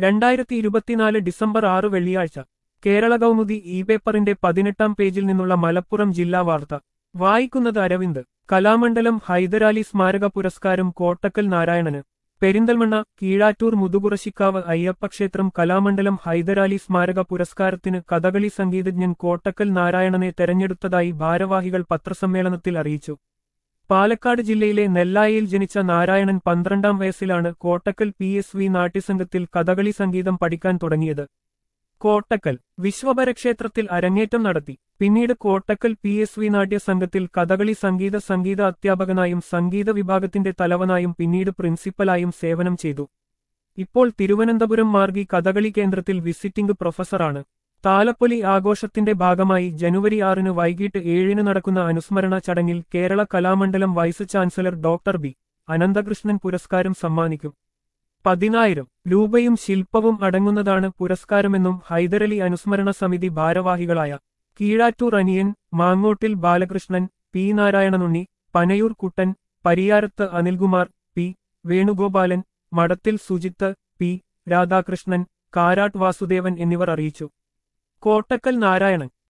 രണ്ടായിരത്തി ഇരുപത്തിനാല് ഡിസംബർ ആറ് വെള്ളിയാഴ്ച കേരള കൗമുദി ഇ പേപ്പറിന്റെ പതിനെട്ടാം പേജിൽ നിന്നുള്ള മലപ്പുറം ജില്ലാ വാർത്ത വായിക്കുന്നത് അരവിന്ദ് കലാമണ്ഡലം ഹൈദരാലി സ്മാരക പുരസ്കാരം കോട്ടക്കൽ നാരായണന് പെരിന്തൽമണ്ണ കീഴാറ്റൂർ മുതുകുറശിക്കാവ് അയ്യപ്പക്ഷേത്രം കലാമണ്ഡലം ഹൈദരാലി സ്മാരക പുരസ്കാരത്തിന് കഥകളി സംഗീതജ്ഞൻ കോട്ടക്കൽ നാരായണനെ തെരഞ്ഞെടുത്തതായി ഭാരവാഹികൾ പത്രസമ്മേളനത്തിൽ അറിയിച്ചു പാലക്കാട് ജില്ലയിലെ നെല്ലായിയിൽ ജനിച്ച നാരായണൻ പന്ത്രണ്ടാം വയസ്സിലാണ് കോട്ടക്കൽ പി എസ് വി നാട്യസംഘത്തിൽ കഥകളി സംഗീതം പഠിക്കാൻ തുടങ്ങിയത് കോട്ടക്കൽ വിശ്വഭരക്ഷേത്രത്തിൽ അരങ്ങേറ്റം നടത്തി പിന്നീട് കോട്ടക്കൽ പി എസ് വി നാട്യസംഘത്തിൽ കഥകളി സംഗീത സംഗീത അധ്യാപകനായും സംഗീത വിഭാഗത്തിന്റെ തലവനായും പിന്നീട് പ്രിൻസിപ്പലായും സേവനം ചെയ്തു ഇപ്പോൾ തിരുവനന്തപുരം മാർഗി കഥകളി കേന്ദ്രത്തിൽ വിസിറ്റിംഗ് പ്രൊഫസറാണ് താലപ്പൊലി ആഘോഷത്തിന്റെ ഭാഗമായി ജനുവരി ആറിന് വൈകിട്ട് ഏഴിന് നടക്കുന്ന അനുസ്മരണ ചടങ്ങിൽ Kerala Kalamandalam vice chancellor doctor B Ananthakrishnan പുരസ്കാരം സമ്മാനിക്കും പതിനായിരം രൂപയും ശില്പവും അടങ്ങുന്നതാണ് പുരസ്കാരമെന്നും ഹൈദരലി അനുസ്മരണ സമിതി ഭാരവാഹികളായ Keezhattoor Aniyan Mangottil Balakrishnan P Narayananunni Panayur Kuttan Pariyarath Anilkumar P Venugopalan Madathil Sujith P Radhakrishnan Karat Vasudevan എന്നിവർ അറിയിച്ചു കോട്ടക്കൽ നാരായണൻ